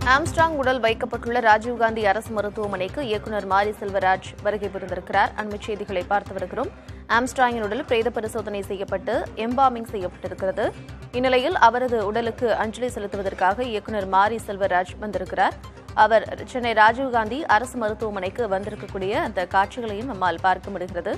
Armstrong உடல் வைக்கப்பட்டுள்ள ராஜீவ்காந்தி அரசு மருத்துவமனைக்கு இயக்குநர் மாரி செல்வராஜ் வருகை புரிந்திருக்கிறார் அண்மைச் செய்திகளை பார்த்து வருகிறோம் ஆம்ஸ்ட்ராங்கின் உடல் பிரேத பரிசோதனை செய்யப்பட்டு எம்பாமிங் செய்யப்பட்டிருக்கிறது இந்நிலையில் அவரது உடலுக்கு அஞ்சலி செலுத்துவதற்காக இயக்குநர் மாரி செல்வராஜ் வந்திருக்கிறார் அவர் சென்னை ராஜீவ்காந்தி அரசு மருத்துவமனைக்கு வந்திருக்கக்கூடிய அந்த காட்சிகளையும் நம்மால் பார்க்க முடிகிறது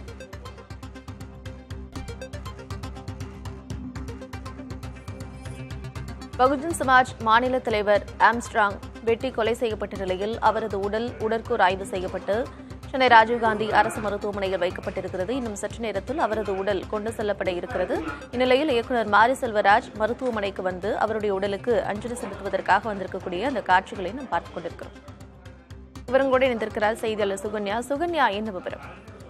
பகுஜன் சமாஜ் மாநில தலைவர் ஆம்ஸ்ட்ராங் வெட்டி கொலை செய்யப்பட்ட நிலையில் அவரது உடல் உடற்கூர் ஆய்வு செய்யப்பட்டு சென்னை ராஜீவ்காந்தி அரசு மருத்துவமனையில் வைக்கப்பட்டிருக்கிறது இன்னும் சற்று நேரத்தில் அவரது உடல் கொண்டு செல்லப்பட இருக்கிறது இந்நிலையில் இயக்குநர் மாரி செல்வராஜ் மருத்துவமனைக்கு வந்து அவருடைய உடலுக்கு அஞ்சலி செலுத்துவதற்காக வந்திருக்கக்கூடிய அந்த காட்சிகளை நாம் பார்த்துக் கொண்டிருக்கிறோம் விவரங்களோடு இணைந்திருக்கிறார் செய்தியாளர் சுகன்யா சுகன்யா என்ன விவரம்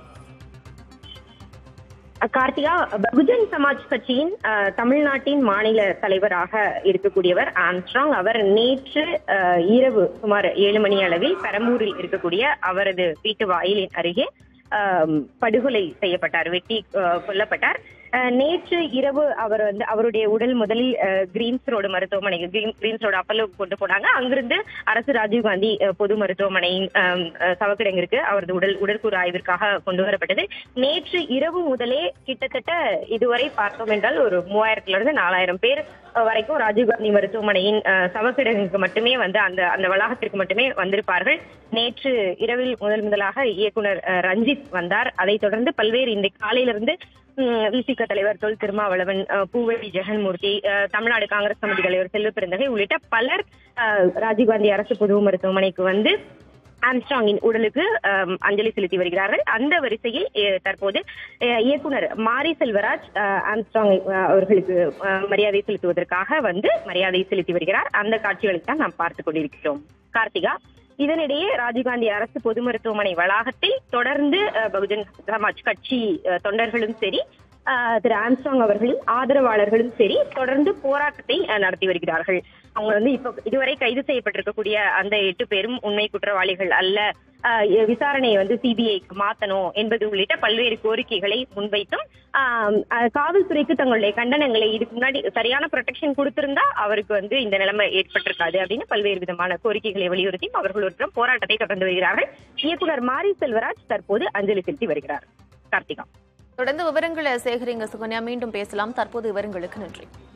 கார்த்திகா பகுஜன் சமாஜ் கட்சியின் அஹ், தமிழ்நாட்டின் மாநில தலைவராக இருக்கக்கூடியவர் ஆம்ஸ்ட்ராங் அவர் நேற்று அஹ், இரவு சுமார் ஏழு மணி அளவில் பெரம்பூரில் இருக்கக்கூடிய அவரது வீட்டு வாயிலின் அருகே அஹ், படுகொலை செய்யப்பட்டார் வெட்டி அஹ், கொல்லப்பட்டார் அஹ், நேற்று இரவு அவர் வந்து அவருடைய உடல் முதலில் அஹ், கிரீன்ஸ் ரோடு மருத்துவமனைக்கு கிரீன்- கிரீன்ஸ் ரோடு அப்பல்லோக்கு கொண்டு போனாங்க அங்கிருந்து அரசு ராஜீவ்காந்தி அஹ், பொது மருத்துவமனையின் அஹ், அஹ், சவக்கிடங்கிற்கு அவரது உடல் உடற்கூறு ஆய்விற்காக கொண்டு வரப்பட்டது நேற்று இரவு முதலே கிட்டத்தட்ட இதுவரை பார்த்தோம் என்றால் ஒரு மூவாயிரத்துல இருந்து நாலாயிரம் பேர் அஹ், வரைக்கும் ராஜீவ்காந்தி மருத்துவமனையின் அஹ், சவக்கிடங்குக்கு மட்டுமே வந்து அந்த அந்த வளாகத்திற்கு மட்டுமே வந்திருப்பார்கள் நேற்று இரவில் முதல் முதலாக இயக்குனர் அஹ், ரஞ்சித் வந்தார் அதைத் தொடர்ந்து பல்வேறு இன்றைக்கு காலையிலிருந்து விசிக தலைவர் தொல் திருமாவளவன் அஹ், பூவெளி ஜெகன்மூர்த்தி அஹ், தமிழ்நாடு காங்கிரஸ் கமிட்டி தலைவர் செல்வ பெருந்தகை உள்ளிட்ட பலர் அஹ், ராஜீவ்காந்தி அரசு பொது மருத்துவமனைக்கு வந்து ஆம்ஸ்ட்ராங்கின் உடலுக்கு அஹ், அஞ்சலி செலுத்தி வருகிறார்கள் அந்த வரிசையில் அஹ், தற்போது அஹ், இயக்குனர் மாரி செல்வராஜ் அஹ், ஆம்ஸ்ட்ராங் அஹ், அவர்களுக்கு அஹ், மரியாதை செலுத்துவதற்காக வந்து மரியாதை செலுத்தி வருகிறார் அந்த காட்சிகளை தான் நாம் பார்த்துக் கொண்டிருக்கிறோம் கார்த்திகா இதனிடையே ராஜீவ்காந்தி அரசு பொது மருத்துவமனை வளாகத்தில் தொடர்ந்து அஹ், பகுஜன் சமாஜ் கட்சி அஹ், தொண்டர்களும் சரி அஹ், திரு ஆம்ஸ்ட்ராங் அவர்களின் ஆதரவாளர்களும் சரி தொடர்ந்து போராட்டத்தை அஹ், நடத்தி வருகிறார்கள் அவங்க வந்து இப்ப இதுவரை கைது செய்யப்பட்டிருக்கக்கூடிய அந்த எட்டு பேரும் உண்மை குற்றவாளிகள் அல்ல அஹ், விசாரணையை வந்து சிபிஐக்கு மாத்தணும் என்பது உள்ளிட்ட பல்வேறு கோரிக்கைகளை முன்வைத்தும் ஆம், அஹ், காவல்துறைக்கு தங்களுடைய கண்டனங்களை இதுக்கு முன்னாடி சரியான ப்ரொடெக்ஷன் கொடுத்திருந்தா அவருக்கு வந்து இந்த நிலைமை ஏற்பட்டிருக்காது அப்படின்னு பல்வேறு விதமான கோரிக்கைகளை வலியுறுத்தியும் அவர்கள் ஒரு புறம் போராட்டத்தை தொடர்ந்து வருகிறார்கள் இயக்குனர் மாரி செல்வராஜ் தற்போது அஞ்சலி செலுத்தி வருகிறார் கார்த்திகா தொடர்ந்து விவரங்களை சேகரிங்க சுகன்யா மீண்டும் பேசலாம் தற்போது விவரங்களுக்கு நன்றி